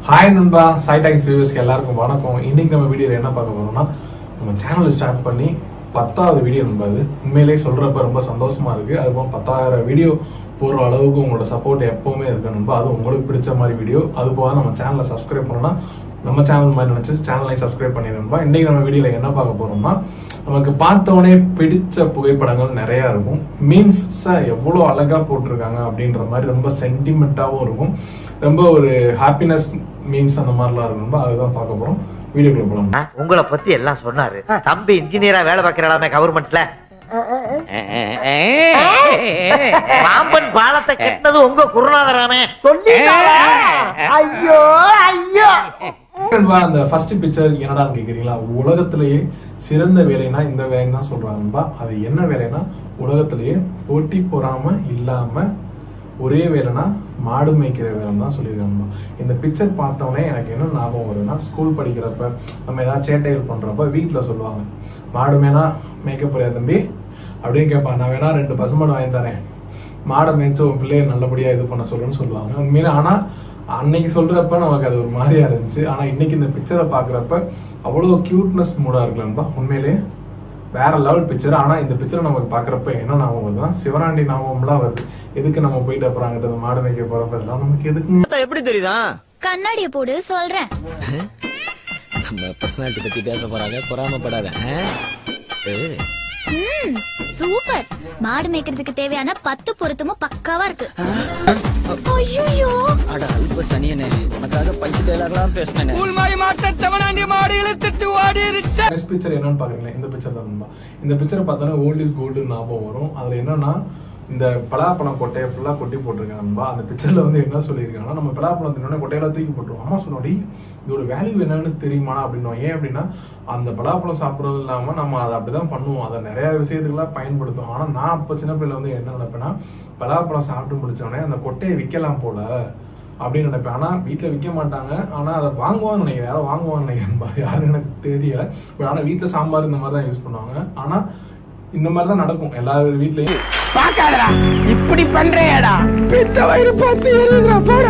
Hi நண்பா சைடாக்ஸ் வியூவர்ஸ்க்கு எல்லாருக்கும் வணக்கம் இன்னைக்கு நம்ம வீடியோல என்ன பார்க்க போறோம்னா நம்ம சேனல் ஸ்டார்ட் பண்ணி பத்தாவது வீடியோ நண்பா அது உண்மையிலேயே சொல்றப்ப ரொம்ப சந்தோஷமா இருக்கு அதுவும் பத்தாயிரம் வீடியோ போடுற அளவுக்கு உங்களோட சப்போர்ட் எப்பவுமே இருக்கு நண்பா அது உங்களுக்கு பிடிச்ச மாதிரி வீடியோ அது போக நம்ம சேனலை சப்ஸ்கிரைப் பண்ணோம்னா நம்ம சேனல் மாதிரி நினைச்சு சேனலையும் சப்ஸ்கிரைப் பண்ணிடும்பா இன்னைக்கு நம்ம வீடியோல என்ன பார்க்க போறோம்னா நமக்கு பார்த்தவொடனே பிடிச்ச புகைப்படங்கள் நிறைய இருக்கும் மீம்ஸ் எவ்வளவு அழகா போட்டிருக்காங்க அப்படின்ற மாதிரி ரொம்ப சென்டிமெண்ட்டாவும் இருக்கும் ரொம்ப ஒரு ஹாப்பினஸ் மீம்ஸ் அந்த மாதிரிலாம் இருக்கும் அதுதான் பார்க்க போறோம் வீடியோக்குள்ள போலாம் ஆ, உங்களை பத்தி எல்லாம் சொன்னாரு தம்பி இன்ஜினியரா வேலை பார்க்கறாமே கவர்மெண்ட்ல பாம்பன் பாலத்தை கட்டினது உங்க குருநாதராமே ஐயோ ஐயோ நண்பா, அந்த ஃபர்ஸ்ட் பிக்சர் என்னடான்னு கேக்குறீங்களா உலகத்திலேயே சிறந்த வேலைனா இந்த வேலைன்னு தான் சொல்றாங்கப்பா அது என்ன வேலைனா உலகத்திலேயே போட்டி பொறாம இல்லாம ஒரே வேலைனா மாடு மேய்க்கிற வேலைன்னு தான் சொல்லியிருக்காங்கப்பா இந்த பிக்சர் பார்த்தோன்னே எனக்கு என்ன ஞாபகம் வருதுன்னா ஸ்கூல் படிக்கிறப்ப நம்ம ஏதாவது சேட்டைகள் பண்றப்ப வீட்டுல சொல்லுவாங்க மாடு மேனா மேய்க்க போறியா தம்பி அப்படின்னு கேட்பான் நான் வேணா ரெண்டு பசுமாடு வாங்கி தரேன் மாடை மேய்ச்சு உன் பிள்ளைய நல்லபடியா இது பண்ண சொல்லுன்னு சொல்லுவாங்க உண்மையில ஆனா அன்னைக்கு சொல்றப்ப நமக்கு அது ஒரு மாதிரியா இருந்துச்சு ஆனா இன்னைக்கு இந்த பிக்சரை பாக்குறப்ப அவ்வளவு கியூட்னஸ் மூடா இருக்கலன்பா உண்மையிலேயே வேற லெவல் பிக்சர் ஆனா இந்த பிக்சரை நமக்கு பாக்குறப்ப என்ன ஞாபகம் வருதுன்னா சிவராண்டி ஞாபகம்லாம் வருது எதுக்கு நம்ம போயிட்டு அப்புறம் அங்கிட்ட இந்த மாடு மேய்க்க போறப்ப இதெல்லாம் நமக்கு எதுக்கு எப்படி தெரியுதா கண்ணாடிய போடு சொல்றேன் நம்ம பர்சனாலிட்டி பத்தி பேச போறாங்க பொறாமப்படாத ஆ? ஏய், ம், சூப்பர் மாடு மேய்க்கிறதுக்கு தேவையான பத்து பொருத்தமும் பக்காவா இருக்கு ஐயோ அட அல்ப சனியனே உனக்காக பஞ்சு டைலாக்லாம் பேசினேன் நெக்ஸ்ட் பிக்சர் என்னன்னு பாக்குறீங்களா இந்த பிக்சர் தான் நண்பா இந்த பிக்சரை பார்த்தோன்னா ஓல்ட் இஸ் கோல்டு ஞாபகம் வரும் அதுல என்னன்னா இந்த பலாப்பழம் கொட்டையை ஃபுல்லா கொட்டி போட்டிருக்காங்க நண்பா அந்த பிக்சர்ல வந்து என்ன சொல்லியிருக்காங்கன்னா நம்ம பலாப்பழம் தின்னோட கொட்டையெல்லாம் தூக்கி போட்டுருவோம் அம்மா சொன்னோடி இதோட வேல்யூ என்னன்னு தெரியுமா அப்படின்னா ஏன் அப்படின்னா அந்த பலாப்பழம் சாப்பிடுறது இல்லாம நம்ம அதை அப்படிதான் பண்ணுவோம் அதை நிறைய விஷயத்துக்குலாம் பயன்படுத்தும் ஆனா நான் அப்ப சின்ன பிள்ளைல வந்து என்ன நினைப்பேன்னா பலாப்பழம் சாப்பிட்டு முடிச்ச உடனே அந்த கொட்டையை விற்கலாம் போல அப்படின்னு நினைப்பேன் ஆனா வீட்டுல விற்க மாட்டாங்க ஆனா அதை வாங்குவான்னு நினைக்கிறேன் யாரும் வாங்குவான்னு நினைக்கிறேன் யாரும் எனக்கு தெரியல பட் ஆனா வீட்டுல சாம்பார் இந்த மாதிரி தான் யூஸ் பண்ணுவாங்க ஆனா இந்த மாதிரி தான் நடக்கும் எல்லா வீட்லயும் பாக்காதடா இப்படி பண்றேடா பித்த வயிறு பார்த்து எரியுதுடா போடா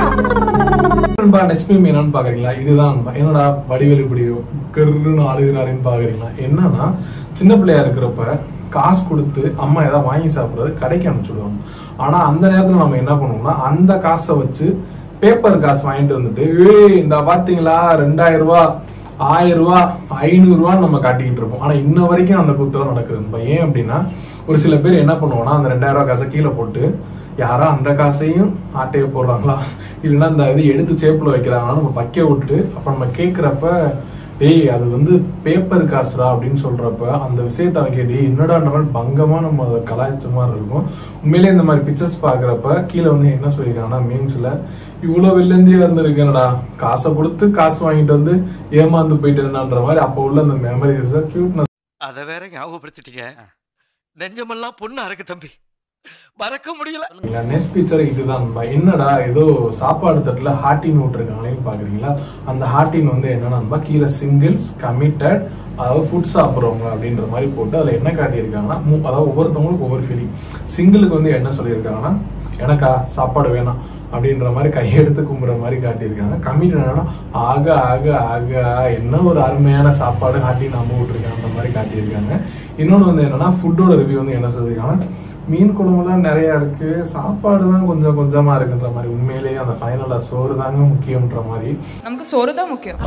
நண்பா நெக்ஸ்ட் மீம் என்னன்னு பாக்குறீங்களா இதுதான் நண்பா. என்னடா வடிவேலு இப்படி கருன்னு அழுகிறாருன்னு பாக்குறீங்களா என்னன்னா சின்ன பிள்ளையா இருக்கிறப்ப காசு கொடுத்து அம்மா ஏதாவது வாங்கி சாப்பிடுறது கடைக்கு அனுப்பிச்சுடுவாங்க ஆனா அந்த நேரத்துல நம்ம என்ன பண்ணுவோம்னா அந்த காசை வச்சு பேப்பர் காசு வாங்கிட்டு வந்துட்டு ஏய் இந்த பாத்தீங்களா ரெண்டாயிரம் ரூபாய் ஆயிரம் ரூபாய் ஐநூறு ரூபான்னு நம்ம காட்டிக்கிட்டு இருப்போம் ஆனா இன்ன வரைக்கும் அந்த குத்தம் நடக்குது நண்பா. ஏன் அப்படின்னா ஒரு சில பேர் என்ன பண்ணுவோம்னா அந்த ரெண்டாயிரம் ரூபாய் காசை கீழே போட்டு யாரோ அந்த காசையும் ஆட்டையை போடுறாங்களா இல்லைன்னா இந்த இது எடுத்து சேப்புல வைக்கிறாங்களா நம்ம பக்க விட்டுட்டு அப்ப நம்ம கேக்குறப்ப டேய் அது வந்து பேப்பர் காசுடா அப்படின்னு சொல்றப்ப அந்த விஷயத்த அவங்க டேய் என்னடான்ற மாதிரி பங்கமா நம்ம அதை கலாய்ச்ச மாதிரி இருக்கும் உண்மையிலேயே இந்த மாதிரி பிக்சர்ஸ் பாக்குறப்ப கீழே வந்து என்ன சொல்லியிருக்காங்கன்னா மீம்ஸ்ல இவ்வளவு வெள்ளந்தியா இருந்திருக்கேன்டா காசை கொடுத்து காசு வாங்கிட்டு வந்து ஏமாந்து போயிட்டேன்ற மாதிரி அப்ப உள்ள அந்த மெமரிஸ் கியூட்னஸ் அத வேற ஞாபகப்படுத்திட்டீங்க நெஞ்சமெல்லாம் பொண்ணா இருக்கு தம்பி மறக்க முடியல நெக்ஸ்ட் பிக்சர் இதுதான் நண்பா. என்னடா ஏதோ சாப்பாடு தட்டுல ஹார்டின் விட்டுருக்காங்களேன்னு பாக்குறீங்களா அந்த ஹார்டின் வந்து என்னன்னா நண்பா, கீழே சிங்கிள்ஸ் கமிட்டட் அதாவது ஃபுட் சாப்பிடுறவங்க அப்படின்ற மாதிரி போட்டு அதுல என்ன காட்டியிருக்காங்கன்னா மூ- அதாவது ஒவ்வொருத்தவங்களுக்கும் ஒவ்வொரு ஃபீலிங் சிங்கிளுக்கு வந்து என்ன சொல்லியிருக்காங்கன்னா எனக்கா சாப்பாடு வேணாம் அப்படின்ற மாதிரி கையெடுத்து கும்புற மாதிரி காட்டியிருக்காங்க கம்மிட் என்னன்னா ஆக ஆக ஆக என்ன ஒரு அருமையான சாப்பாடு ஹாட்டி நம்ம விட்டுருக்காங்க அந்த மாதிரி காட்டியிருக்காங்க இன்னொன்று வந்து என்னன்னா ஃபுட்டோட ரிவ்யூ வந்து என்ன சொல்லியிருக்காங்கன்னா மீன் குழம்புலாம் நிறைய இருக்கு சாப்பாடு தான் கொஞ்சம் கொஞ்சமா இருக்குன்ற மாதிரி உண்மையிலேயே அந்த ஃபைனலா சோறு தாங்க முக்கியம்ன்ற மாதிரி நமக்கு சோறு தான் முக்கியம்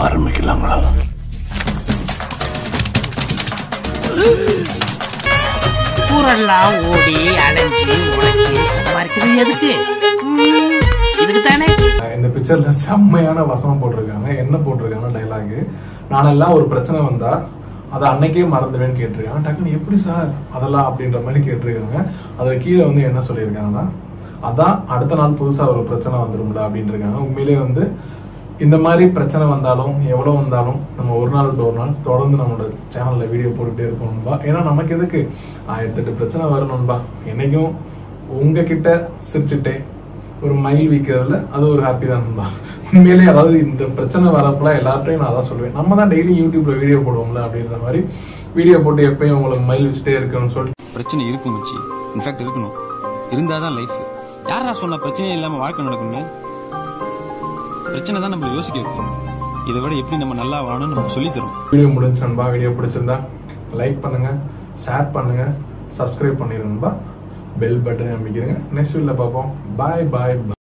ஊரெல்லாம் ஓடி அலைஞ்சி உழைச்சி சம்பாதிக்கிறது எதுக்கு ம், இதுக்கு தானே இந்த பிக்சர்ல செம்மையான வசனம் போட்டிருக்காங்க என்ன போட்டிருக்காங்க டைலாக் நானெல்லாம் ஒரு பிரச்சனை வந்தா அதை அன்னைக்கே மறந்துடுவேன்னு கேட்டிருக்காங்க டக்குனு எப்படி சார் அதெல்லாம் அப்படின்ற மாதிரி கேட்டிருக்காங்க அதுல கீழே வந்து என்ன சொல்லியிருக்காங்கன்னா அதான் அடுத்த நாள் புதுசா ஒரு பிரச்சனை வந்துரும்ல அப்படின்னு இருக்காங்க உண்மையிலேயே வந்து இந்த மாதிரி பிரச்சனை வந்தாலும் எவ்வளவு வந்தாலும் நம்ம ஒரு நாள் விட்டு ஒரு நாள் தொடர்ந்து நம்மளோட சேனல்ல வீடியோ போட்டுட்டே இருப்போம் நண்பா ஏன்னா நமக்கு எதுக்கு ஆயிரத்தெட்டு பிரச்சனை வரும் நண்பா என்னைக்கும் உங்ககிட்ட சிரிச்சுட்டே ஒரு மைல் விற்கிறதுல அது ஒரு ஹாப்பி தான் நண்பா உண்மையிலே அதாவது இந்த பிரச்சனை வரப்பெல்லாம் எல்லாத்தையும் நான் அதான் சொல்லுவேன் நம்ம தான் டெய்லி யூடியூப்ல வீடியோ போடுவோம்ல அப்படின்ற மாதிரி வீடியோ போட்டு எப்பயும் உங்களுக்கு மைல் வச்சுட்டே இருக்கணும்னு சொல்லிட்டு பிரச்சனை இருக்கும் மச்சி இன்ஃபேக்ட் இருக்கணும் இருந்தாதான் லைஃப் யாரா சொன்ன பிரச்சனையே இல்லாம வாழ்க்கை நடக்கும்னு பிரச்சனை தான் நம்மள யோசிக்க வைக்கும் இதை விட எப்படி நம்ம நல்லா வாழணும்னு நமக்கு சொல்லி தரும் வீடியோ முடிஞ்சு நண்பா வீடியோ பிடிச்சிருந்தா லைக் பண்ணுங்க ஷேர் பண்ணுங்க சப்ஸ்கிரைப் பண்ணிருங்க நண்பா பெல் பட்டன் அமைக்கிறங்க நெக்ஸ்ட் வீடியோல பார்ப்போம் பாய் பாய்